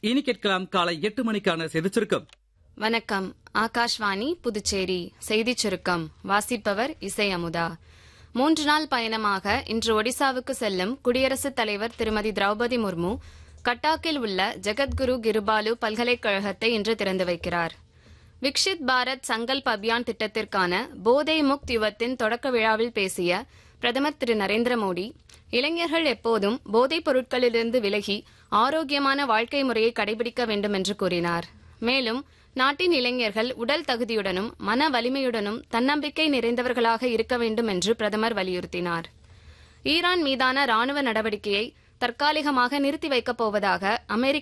இனி கேட்கலாம் காலை எட்டு மணிக்கான செய்திச் சுருக்கம் வணக்கம் ஆகாஷ்வாணி புதுச்சேரி செய்திச் சுருக்கம் வாசிப்பவர் இசை அமுதா மூன்று நாள் பயணமாக இன்று ஒடிசாவுக்கு செல்லும் குடியரசுத் தலைவர் திருமதி திரௌபதி முர்மு கட்டாக்கில் உள்ள ஜெகத்குரு கிருபாலு பல்கலைக்கழகத்தை இன்று திறந்து வைக்கிறார் விக்ஷித் பாரத் சங்கல்ப் அபியான் திட்டத்திற்கான போதை முக்த் யுவத்தின் தொடக்க விழாவில் பேசிய பிரதமர் திரு நரேந்திர மோடி இளைஞர்கள் எப்போதும் போதைப் பொருட்களிலிருந்து விலகி ஆரோக்கியமான வாழ்க்கை முறையை கடைபிடிக்க வேண்டும் என்று கூறினார் மேலும் நாட்டின் இளைஞர்கள் உடல் தகுதியுடனும் மன வலிமையுடனும் தன்னம்பிக்கை நிறைந்தவர்களாக இருக்க வேண்டும் என்று பிரதமர் வலியுறுத்தினார் ஈரான் மீதான ராணுவ நடவடிக்கையை தற்காலிகமாக நிறுத்தி வைக்கப் போவதாக அமெரிக்க